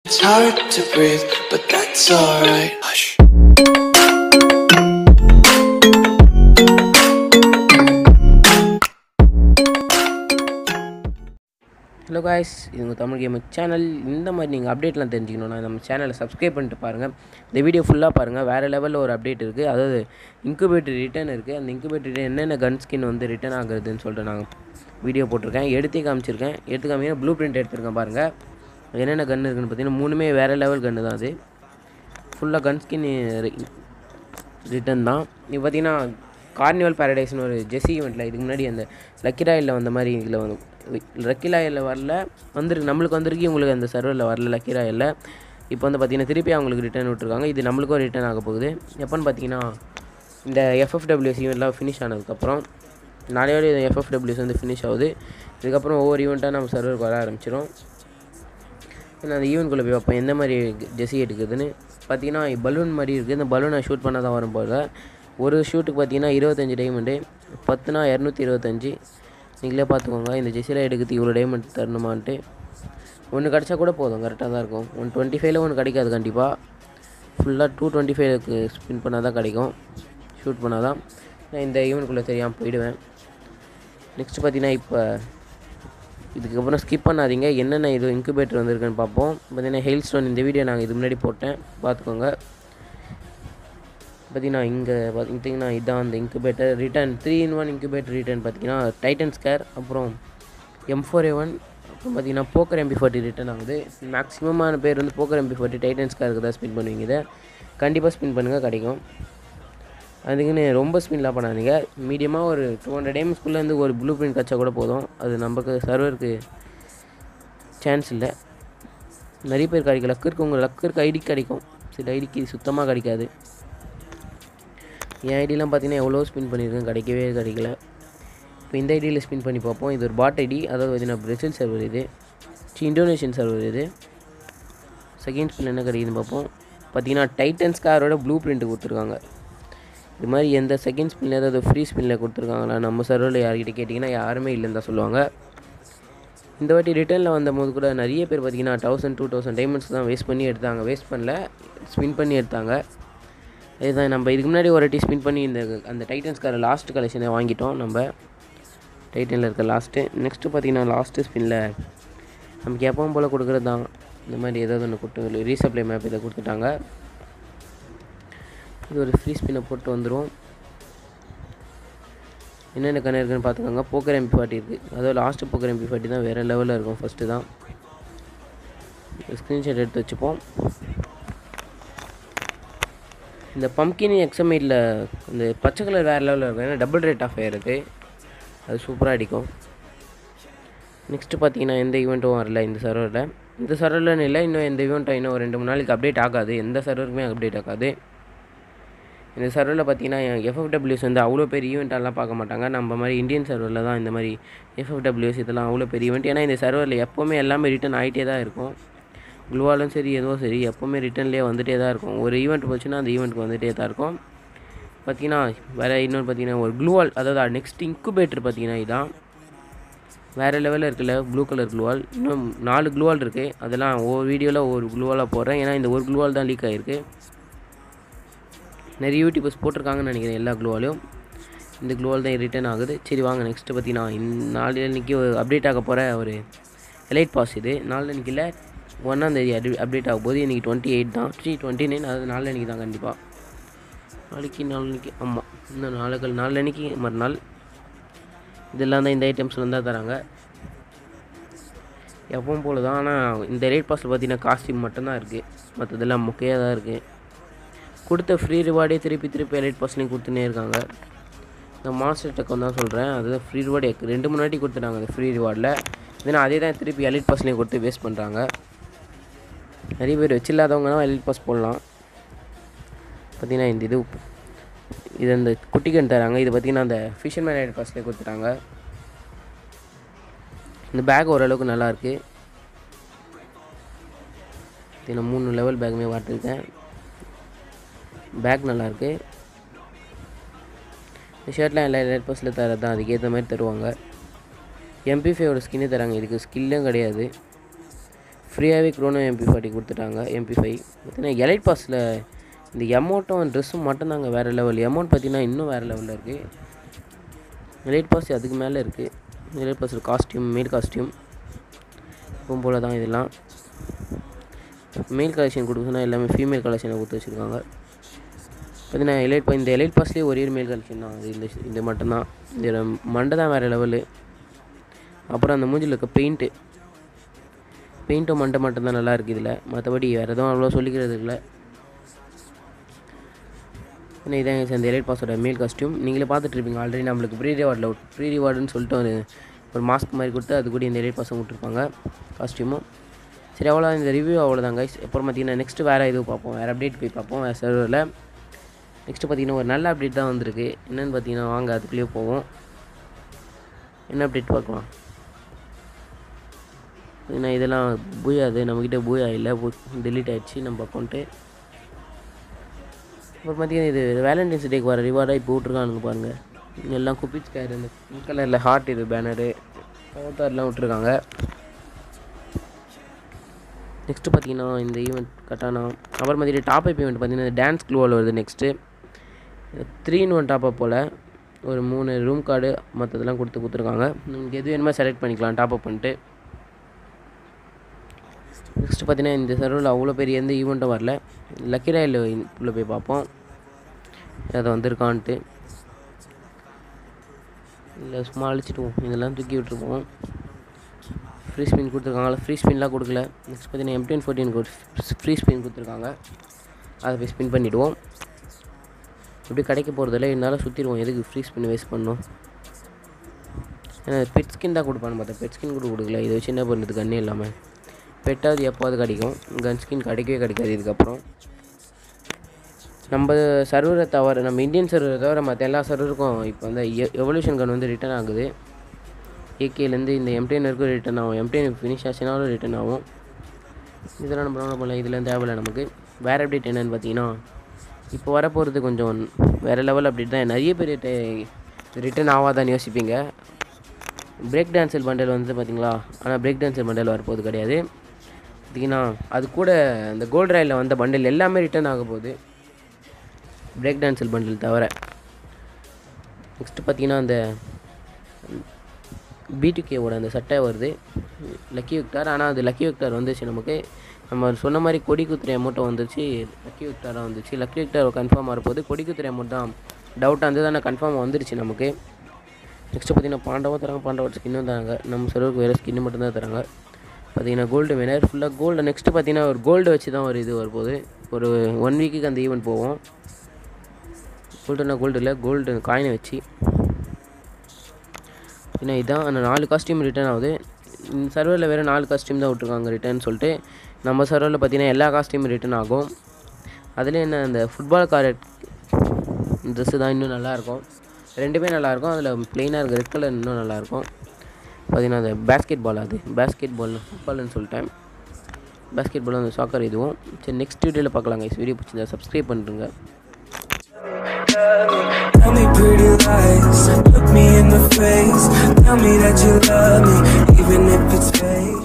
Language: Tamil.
It's hard to breathe, but that's alright. Hush. Hello guys இது உங்கள் தமிழ் கேம் சேனல் இந்த மாதிரி நீங்கள் அப்டேட்லாம் தெரிஞ்சுக்கணும்னா நம்ம சேனலை சப்ஸ்கிரைப் பண்ணிட்டு பாருங்கள் இந்த வீடியோ ஃபுல்லாக பாருங்கள் வேறு லெவலில் ஒரு அப்டேட் இருக்குது அதாவது இன்குபேட்டர் ரிட்டர்ன் இருக்குது அந்த இன்குபேட்டர் என்னென்ன கன் ஸ்கின் வந்து ரிட்டர்ன் ஆகுறதுன்னு சொல்லிட்டு நான் வீடியோ போட்டிருக்கேன் எடுத்து காமிச்சிருக்கேன் எடுத்து காமிங்கன்னா ப்ளூ பிரிண்ட் எடுத்திருக்கேன் பாருங்கள் என்னென்ன கன் இருக்குன்னு பார்த்தீங்கன்னா மூணுமே வேறு லெவல் கன்று தான் அது ஃபுல்லாக கன் ஸ்கின் ரிட்டன் தான் இப்போ பார்த்தீங்கன்னா கார்னிவல் பேரடைஸ்னு ஒரு ஜெஸ்ஸி ஈவெண்ட்டில் இதுக்கு முன்னாடி அந்த லக்கி ராயில் வந்த மாதிரி இதில் வந்து லக்கி ராயில் வரல வந்திருக்கு நம்மளுக்கு வந்திருக்கு உங்களுக்கு அந்த சர்வரில் வரல லக்கி ராயில் இப்போ வந்து பார்த்தீங்கன்னா திருப்பி அவங்களுக்கு ரிட்டர்ன் விட்ருக்காங்க இது நம்மளுக்கும் ரிட்டர்ன் ஆக போகுது எப்போன்னு பார்த்தீங்கன்னா இந்த எஃப்எஃப்டபிள்யூஎஸ் ஈவெண்ட்லாம் ஃபினிஷ் ஆனதுக்கப்புறம் நாளையோட எஃப்எஃப்டபிள்யூஎஸ் வந்து ஃபினிஷ் ஆகுது இதுக்கப்புறம் ஒவ்வொரு ஈவெண்ட்டாக நம்ம சர்வருக்கு வர ஆரம்பிச்சிடும் நான் அந்த ஈவெண்ட்குள்ளே போய் வைப்பேன் எந்த மாதிரி ஜெஸி எடுக்குதுன்னு பார்த்தீங்கன்னா பலூன் மாதிரி இருக்குது இந்த பலூனை ஷூட் பண்ண தான் வரும் போல் ஒரு ஷூட்டுக்கு பார்த்தீங்கன்னா இருபத்தஞ்சி டைமண்டு பத்துனா இரநூத்தி இருபத்தஞ்சி நீங்களே பார்த்துக்கோங்க இந்த ஜெஸியில் எடுக்கிறது இவ்வளோ டைமண்ட் தரணுமான்ட்டு ஒன்று கிடச்சா கூட போதும் கரெக்டாக தான் இருக்கும் ஒன் டுவெண்ட்டி ஃபைவ்ல ஒன்று கிடைக்காது கண்டிப்பாக ஃபுல்லாக டூ டுவெண்ட்டி ஃபைவ்க்கு ஸ்பின் பண்ணால் தான் கிடைக்கும் ஷூட் பண்ணால் தான் நான் இந்த ஈவெண்ட்குள்ளே தெரியாமல் போயிடுவேன் நெக்ஸ்ட்டு பார்த்தீங்கன்னா இப்போ இதுக்கப்புறம் ஸ்கிப் பண்ணாதீங்க என்னென்ன இது இன்குபேட்டர் வந்திருக்குன்னு பார்ப்போம் பார்த்தீங்கன்னா ஹெயில் ஸ்டோன் இந்த வீடியோ நாங்கள் இது முன்னாடி போட்டேன் பார்த்துக்கோங்க பார்த்தீங்கன்னா இங்கே பார்த்தீங்கன்னா இதான் அந்த incubator return three in one incubator return பார்த்தீங்கன்னா டைட்டன் ஸ்கேர் அப்புறம் எம் ஃபோர் ஏ ஒன் அப்புறம் பார்த்தீங்கன்னா போக்கர் எம்பி ஃபார்ட்டி ரிட்டர்ன் ஆகுது மேக்ஸிமமான பேர் வந்து போக்கர் எம்பி ஃபார்ட்டி டைட்டன் ஸ்கேருக்கு தான் ஸ்பின் பண்ணுவீங்க இதை கண்டிப்பாக ஸ்பின் பண்ணுங்கள் கிடைக்கும் அதுக்குன்னு ரொம்ப ஸ்பின்லாம் பண்ணாதீங்க மீடியமாக ஒரு டூ ஹண்ட்ரட் டைம்ஸ்குள்ளேருந்து ஒரு ப்ளூ பிரிண்ட் கச்சா கூட போதும் அது நமக்கு சர்வருக்கு சான்ஸ் இல்லை நிறைய பேர் கிடைக்கும் லக்கு இருக்கவங்க லக்கு இருக்க ஐடி கிடைக்கும் சில ஐடிக்கு சுத்தமாக கிடைக்காது என் ஐடிலாம் பார்த்தீங்கன்னா எவ்வளோ ஸ்பின் பண்ணியிருக்கேன் கிடைக்கவே கிடைக்கல இப்போ இந்த ஐடியில் ஸ்பின் பண்ணி பார்ப்போம் இது ஒரு பாட் ஐடி அதாவது பார்த்தீங்கன்னா பிரசில் சர்வர் இது சி இந்தோனேஷியன் சர்வர் இது செகண்ட் ஸ்பின் என்ன கிடைக்குதுன்னு பார்ப்போம் பார்த்தீங்கன்னா டைட்டன்ஸ் காரோட ப்ளூ பிரிண்ட் கொடுத்துருக்காங்க இது மாதிரி எந்த செகண்ட் ஸ்பின்ல ஏதாவது ஃப்ரீ ஸ்பின்னில் கொடுத்துருக்காங்களா நம்ம சர்வரில் யார்கிட்ட கேட்டிங்கன்னா யாருமே இல்லைன்னு தான் சொல்லுவாங்க இந்த வாட்டி ரிட்டர்னில் வந்தபோது கூட நிறைய பேர் பார்த்தீங்கன்னா தௌசண்ட் டூ தௌசண்ட் டைமண்ட்ஸ் தான் வேஸ்ட் பண்ணி எடுத்தாங்க வேஸ்ட் பண்ணல ஸ்பின் பண்ணி எடுத்தாங்க இதுதான் நம்ம இதுக்கு முன்னாடி ஒரு வாட்டி ஸ்பின் பண்ணி இந்த அந்த டைட்டன்ஸ்கார லாஸ்ட் கலெக்ஷனை வாங்கிட்டோம் நம்ம டைட்டனில் இருக்க லாஸ்ட்டு நெக்ஸ்ட்டு பார்த்தீங்கன்னா லாஸ்ட்டு ஸ்பின்னில் நமக்கு எப்பவும் போல் கொடுக்குறது தான் இந்த மாதிரி ஏதாவது ஒன்று கொடுத்து ரீசப்ளை மேப் இதை கொடுத்துட்டாங்க இது ஒரு ஃப்ரீ ஸ்பின்னை போட்டு வந்துடும் என்னென்ன கண்ணு இருக்குன்னு பார்த்துக்கோங்க போக்கர் எம்பி ஃபார்ட்டி இருக்குது அதாவது லாஸ்ட்டு போக்கர் எம்பி ஃபார்ட்டி தான் வேறு லெவலில் இருக்கும் ஃபஸ்ட்டு தான் ஸ்க்ரீன்ஷாட் எடுத்து வச்சுப்போம் இந்த பம்கின் எக்ஸமைட்டில் இந்த பச்சை கலர் வேறு லெவலில் இருக்கும் ஏன்னா டபுள் ரேட் ஆஃப் ஃபயர் இருக்குது அது சூப்பராக அடிக்கும் நெக்ஸ்ட்டு பார்த்தீங்கன்னா எந்த ஈவெண்ட்டும் வரல இந்த சர்வரில் இந்த சர்வரில் இல்லை இன்னும் எந்த ஈவெண்ட்டும் இன்னும் ஒரு ரெண்டு மூணு நாளைக்கு அப்டேட் ஆகாது எந்த சர்வருக்குமே அப்டேட் ஆகாது இந்த சர்வரில் பார்த்தீங்கன்னா எஃப்எஃப்டபிள்யூஸ் வந்து அவ்வளோ பெரிய ஈவெண்ட்டெல்லாம் பார்க்க மாட்டாங்க நம்ம மாதிரி இந்தியன் சர்வரில் தான் இந்த மாதிரி எஃப்எஃப்டபிள்யூஸ் இதெல்லாம் அவ்வளோ பெரிய ஈவெண்ட் ஏன்னா இந்த சர்வரில் எப்போவுமே எல்லாமே ரிட்டன் ஆகிட்டே தான் இருக்கும் குளுவாலும் சரி எதுவும் சரி எப்போவுமே ரிட்டர்ன்லேயே வந்துகிட்டே தான் இருக்கும் ஒரு ஈவெண்ட் போச்சுன்னா அந்த ஈவெண்ட்டுக்கு வந்துகிட்டே தான் இருக்கும் பார்த்தீங்கன்னா வேறு இன்னொன்று பார்த்தீங்கன்னா ஒரு க்ளூவால் அதாவது நெக்ஸ்ட் இன்குபேட்டர் பார்த்தீங்கன்னா இதான் வேறு லெவலில் இருக்குல்ல ப்ளூ கலர் க்ளூவால் இன்னும் நாலு க்ளூவால் இருக்குது அதெல்லாம் ஒவ்வொரு வீடியோவில் ஒரு க்ளூவாலாக போடுறேன் ஏன்னா இந்த ஒரு க்ளூவால் தான் லீக் ஆகிருக்கு நிறைய யூடியூபர்ஸ் போட்டிருக்காங்கன்னு நினைக்கிறேன் எல்லா க்ளூவாலையும் இந்த க்ளூவால் தான் ரிட்டர்ன் ஆகுது சரி வாங்க நெக்ஸ்ட்டு பார்த்தீங்கன்னா இந்த நாலு அன்றைக்கி அப்டேட் ஆக போகிற ஒரு எலைட் பாஸ் இது நாலு அன்றைக்கி இல்லை ஒன்றாந்தேதி அடி அப்டேட் ஆகும் போது இன்றைக்கி டுவெண்ட்டி எயிட் தான் த்ரீ டுவெண்ட்டி நைன் அது நாலு அன்றைக்கி தான் கண்டிப்பாக நாளைக்கு நாளைக்கு ஆமாம் இன்னும் நாளைக்கு நாலு அன்றைக்கி மறுநாள் இதெல்லாம் தான் இந்த ஐட்டம்ஸ்லாம் தான் தராங்க எப்பவும் போல தான் ஆனால் இந்த ரேட் பாஸில் பார்த்தீங்கன்னா காஸ்டியூம் மட்டும்தான் இருக்குது மற்றதெல்லாம் முக்கியாக தான் இருக்குது கொடுத்த ஃப்ரீ ரிவார்டே திருப்பி திருப்பி எலைட் பாஸ்லேயும் கொடுத்துனே இருக்காங்க இந்த மாஸ்டர் டக்கம் தான் சொல்கிறேன் அதுதான் ஃப்ரீ ரிவார்டு ரெண்டு மூணு வாட்டி கொடுத்துட்டாங்க அந்த ஃப்ரீ ரிவார்டில் இதனால் அதே தான் திருப்பி எலைட் பாஸ்லேயும் கொடுத்து வேஸ்ட் பண்ணுறாங்க நிறைய பேர் வச்சில்லாதவங்க தான் எலைட் பாஸ் போடலாம் பார்த்தீங்கன்னா இந்த இது இது அந்த குட்டிகன் தராங்க இது பார்த்தீங்கன்னா அந்த ஃபிஷர்மேன் எலைட் பாஸ்லேயே கொடுத்துட்டாங்க இந்த பேக் ஓரளவுக்கு நல்லாயிருக்கு நான் மூணு லெவல் பேக்குமே வாட்டிருக்கேன் பேக் நல்லாயிருக்கு இந்த ஷர்ட்லாம் எல்லா எலைட் பாஸில் தரது தான் அதுக்கேற்ற மாதிரி தருவாங்க எம்பி ஃபைவோட ஸ்கின்னு தராங்க இதுக்கு ஸ்கில்லும் கிடையாது ஃப்ரீயாகவே க்ரோனோ எம்பி ஃபார்ட்டி கொடுத்துட்டாங்க எம்பி ஃபைவ் பார்த்தீங்கன்னா எலைட் பாஸில் இந்த எமௌண்ட்டும் ட்ரெஸ்ஸும் மட்டும்தாங்க வேறு லெவல் எமௌண்ட் பார்த்தீங்கன்னா இன்னும் வேறு லெவலில் இருக்குது எலைட் பாஸ் அதுக்கு மேலே இருக்குது எலைட் பாஸில் காஸ்டியூம் மேல் காஸ்டியூம் எப்பவும் போல தான் இதெல்லாம் மேல் கலெக்ஷன் கொடுக்குதுன்னா எல்லாமே ஃபீமேல் கலெக்ஷனை கொடுத்து வச்சுருக்காங்க பார்த்தீங்கன்னா எலைட் பா இந்த எலைட் பாஸ்லேயே ஒரே ஒரு மேல் கலெக்ஷன் தான் அது இந்த இது மட்டும்தான் இந்த மண்டை தான் வேறு லெவலு அப்புறம் அந்த மூஞ்சில் இருக்க பெயிண்ட்டு பெயிண்ட்டும் மண்டை மட்டும்தான் நல்லா இருக்குது இதில் மற்றபடி வேறு எதுவும் அவ்வளோ சொல்லிக்கிறது இல்லை ஏன்னா இதான் இந்த எலைட் பாஸோட மேல் காஸ்டியூம் நீங்களே பார்த்துட்டு இருப்பீங்க ஆல்ரெடி நம்மளுக்கு ப்ரீ ரிவார்டில் ப்ரீ ரிவார்டுன்னு சொல்லிட்டு ஒரு ஒரு மாஸ்க் மாதிரி கொடுத்து அது கூட இந்த எலைட் பாஸும் விட்ருப்பாங்க காஸ்டியூமும் சரி அவ்வளோ இந்த ரிவ்யூ அவ்வளோதான் கைஸ் அப்புறம் பார்த்தீங்கன்னா நெக்ஸ்ட்டு வேறு இது பார்ப்போம் வேறு அப்டேட் போய் பார்ப்போம் வேறு சர்வரில் நெக்ஸ்ட்டு பார்த்தீங்கன்னா ஒரு நல்ல அப்டேட் தான் வந்திருக்கு என்னென்னு பார்த்தீங்கன்னா வாங்க அதுக்குள்ளேயே போவோம் என்ன அப்டேட் பார்க்கலாம் பார்த்தீங்கன்னா இதெல்லாம் பூயாது நம்மக்கிட்ட பூயா இல்லை டெலீட் ஆகிடுச்சு நம்ம அக்கௌண்ட்டு அப்புறம் பார்த்தீங்கன்னா இது வேலண்டைன்ஸ் டேக்கு வர ரிவார்டாக இப்போ விட்ருக்கானுங்க பாருங்கள் எல்லாம் குப்பிச் கேர் இந்த பிங்க் கலரில் ஹார்ட் இது பேனரு அவதார்லாம் விட்ருக்காங்க நெக்ஸ்ட்டு பார்த்தீங்கன்னா இந்த ஈவெண்ட் கட்டானா அப்புறம் பார்த்தீங்கன்னா டாப் அப் ஈவெண்ட் பார்த்தீங்கன்னா டான்ஸ் க்ளூவில் வருது next three in one top up போல் ஒரு மூணு ரூம் கார்டு மற்றதெல்லாம் கொடுத்து கொடுத்துருக்காங்க உங்களுக்கு எது வேணுமோ செலக்ட் பண்ணிக்கலாம் டாப் அப் பண்ணிட்டு நெக்ஸ்ட்டு பார்த்தீங்கன்னா இந்த சர்வரில் அவ்வளோ பெரிய எந்த ஈவெண்ட்டும் வரல லக்கி ராயில் உள்ளே போய் பார்ப்போம் அதை வந்திருக்கான்ட்டு இல்லை சும்மா அழிச்சிட்டுவோம் இதெல்லாம் தூக்கி விட்டுருப்போம் ஃப்ரீ ஸ்பின் கொடுத்துருக்காங்களா ஃப்ரீ ஸ்பின்லாம் கொடுக்கல நெக்ஸ்ட் பார்த்தீங்கன்னா எம்டிஎன் ஃபோர்டீன் ஃப்ரீ ஸ்பின் கொடுத்துருக்காங்க அதை போய் ஸ்பின் பண்ணிவிடுவோம் எப்படி கிடைக்க போகிறதில்ல இருந்தாலும் சுற்றிடுவோம் எதுக்கு ஃப்ரீ ஸ்பின் வேஸ்ட் பண்ணணும் ஏன்னா பெட் ஸ்கின் தான் கொடுப்பான்னு பார்த்தேன் பெட் ஸ்கின் கூட கொடுக்கல இதை வச்சு என்ன பண்ணுறது கண்ணே இல்லாமல் பெட்டாவது எப்போது கிடைக்கும் கன் ஸ்கின் கிடைக்கவே கிடைக்காது இதுக்கப்புறம் நம்ம சர்வரை தவிர நம்ம இந்தியன் சர்வரை தவிர மற்ற எல்லா சர்வருக்கும் இப்போ வந்து எவல்யூஷன் கன் வந்து ரிட்டர்ன் ஆகுது ஏகேலேருந்து இந்த எம்டிஎன் வரைக்கும் ரிட்டர்ன் ஆகும் எம்டிஎன் ஃபினிஷ் ஆச்சுனாலும் ரிட்டர்ன் ஆகும் இதெல்லாம் நம்ம என்ன பண்ணலாம் இதெல்லாம் தேவையில்லை நமக்கு வேறு அப்டேட் என்னென்னு பார்த்தீங்கன்னா இப்போ வரப்போகிறது கொஞ்சம் வேறு லெவல் அப்டேட் தான் நிறைய பேர் ரிட்டர்ன் ஆகாதான்னு யோசிப்பீங்க பிரேக் டான்ஸர் பண்டல் வந்து பார்த்தீங்களா ஆனால் பிரேக் டான்ஸர் பண்டல் வரப்போகுது கிடையாது பார்த்தீங்கன்னா அது கூட இந்த கோல்டு ராயில் வந்த பண்டில் எல்லாமே ரிட்டர்ன் ஆக போகுது பிரேக் டான்ஸர் பண்டில் தவிர நெக்ஸ்ட்டு பார்த்தீங்கன்னா அந்த பிடிகேவோட அந்த சட்டை வருது லக்கி விக்டார் ஆனால் அது லக்கி விக்டார் வந்துச்சு நமக்கு நம்ம சொன்ன மாதிரி கொடி குத்துறை அமௌண்ட்டும் வந்துச்சு லக்கி விக்டாராக வந்துச்சு லக்கி விக்டார் கன்ஃபார்ம் வரப்போகுது கொடி குத்துறை அமௌண்ட் தான் டவுட்டாக இருந்தது ஆனால் கன்ஃபார்ம் வந்துருச்சு நமக்கு நெக்ஸ்ட்டு பார்த்தீங்கன்னா பாண்டவம் தராங்க பாண்டவர் ஸ்கின்னும் தராங்க நம்ம சர்வருக்கு வேறு ஸ்கின்னு மட்டும்தான் தராங்க பார்த்தீங்கன்னா கோல்டு வினர் ஃபுல்லாக கோல்டு நெக்ஸ்ட்டு பார்த்தீங்கன்னா ஒரு கோல்டு வச்சு தான் ஒரு இது வரப்போகுது ஒரு ஒன் வீக்குக்கு அந்த ஈவெண்ட் போவோம் கோல்டுனா கோல்டு இல்லை கோல்டு காயினை வச்சு ஏன்னா இதான் அந்த நாலு காஸ்டியூம் ரிட்டர்ன் ஆகுது இந்த சர்வரில் வேறு நாலு காஸ்டியூம் தான் விட்ருக்காங்க ரிட்டர்ன் சொல்லிட்டு நம்ம சர்வரில் பார்த்தீங்கன்னா எல்லா காஸ்டியூமும் ரிட்டர்ன் ஆகும் அதில் என்ன அந்த ஃபுட்பால் கார ட்ரெஸ்ஸு தான் இன்னும் நல்லாயிருக்கும் ரெண்டுமே நல்லாயிருக்கும் அதில் ப்ளெயினாக இருக்க ரெட் கலர் இன்னும் நல்லாயிருக்கும் பார்த்தீங்கன்னா அந்த பேஸ்கெட் பால் அது பேஸ்கெட் பால் ஃபுட்பால்னு சொல்லிட்டேன் பேஸ்கெட் பால் அந்த சாக்கர் இதுவும் சரி நெக்ஸ்ட் வீடியோவில் பார்க்கலாம் கைஸ் வீடியோ பிடிச்சிருந்தா சப்ஸ்கிரைப் பண்ணுறேங்க Tell me pretty lies, look me in the face. Tell me that you love me, even if it's fake.